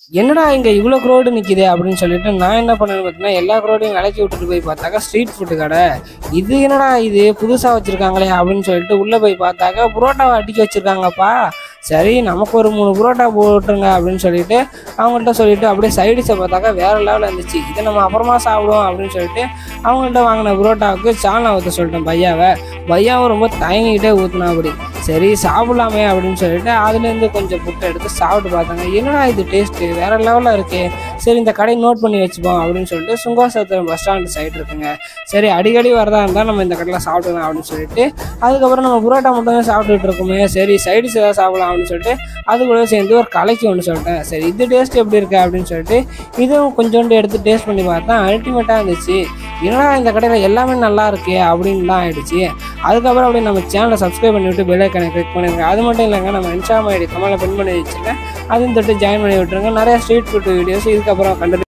என்னடா இங்கே இவ்வளோ க்ரோடு நிற்கிது அப்படின்னு சொல்லிட்டு நான் என்ன பண்ணேன்னு பார்த்தீங்கன்னா எல்லா க்ரோடையும் விலக்கி விட்டுட்டு போய் பார்த்தாக்கா ஸ்ட்ரீட் ஃபுட்டு கடை இது என்னடா இது புதுசாக வச்சுருக்காங்களே அப்படின்னு சொல்லிட்டு உள்ளே போய் பார்த்தாக்கா புரோட்டாவை அடிக்க வச்சுருக்காங்கப்பா சரி நமக்கு ஒரு மூணு புரோட்டா போட்டுருங்க அப்படின்னு சொல்லிட்டு அவங்கள்ட்ட சொல்லிட்டு அப்படியே சைடிஷை பார்த்தாக்கா வேறு லெவலில் இருந்துச்சு இதை நம்ம அப்புறமா சாப்பிடுவோம் அப்படின்னு சொல்லிட்டு அவங்கள்ட்ட வாங்கின புரோட்டாவுக்கு சால்னா ஊற்ற சொல்லிட்டேன் பையாவை பையாவும் ரொம்ப தயங்கிக்கிட்டே ஊற்றினா அப்படி சரி சாப்பிடலாமே அப்படின்னு சொல்லிட்டு அதுலேருந்து கொஞ்சம் புட்டை எடுத்து சாப்பிட்டு பார்த்தாங்க என்னடா இது டேஸ்ட்டு வேறு லெவலில் இருக்கே சரி இந்த கடையை நோட் பண்ணி வச்சுப்போம் அப்படின்னு சொல்லிட்டு சுங்காசத்திரம் பஸ் ஸ்டாண்ட் சைடு இருக்குங்க சரி அடிக்கடி வரதா இருந்தால் நம்ம இந்த கடையில் சாப்பிடலாம் அப்படின்னு சொல்லிட்டு அதுக்கப்புறம் நம்ம புரோட்டா மட்டும் தான் சாப்பிட்டுட்டு இருக்கோமே சரி சைடிஸ் ஏதாவது சாப்பிடலாம் அப்படின்னு சொல்லிட்டு அது கூட சேர்ந்து ஒரு கலைக்கு ஒன்று சொல்லிட்டேன் சரி இது டேஸ்ட் எப்படி இருக்கு அப்படின்னு சொல்லிட்டு இதுவும் கொஞ்சோண்டு எடுத்து டேஸ்ட் பண்ணி பார்த்தா அல்டிமேட்டாக இருந்துச்சு என்னடா இந்த கடையில் எல்லாமே நல்லா இருக்கே அப்படின்னு தான் ஆயிடுச்சு அதுக்கப்புறம் அப்படியே நம்ம சேனலை சப்ஸ்கிரைப் பண்ணி விட்டு பெல் ஐக்கனை கிளிக் பண்ணிருங்க அது மட்டும் இல்லைங்க நம்ம இன்ஸ்டாம் ஐடி கமலை பின் பண்ணி வச்சுருக்கேன் அதையும் தொட்டு ஜாயின் பண்ணி விட்டுருங்க நிறைய ஸ்ட்ரீட் ஃபுட் வீடியோஸ் இதுக்கப்புறம் கண்டு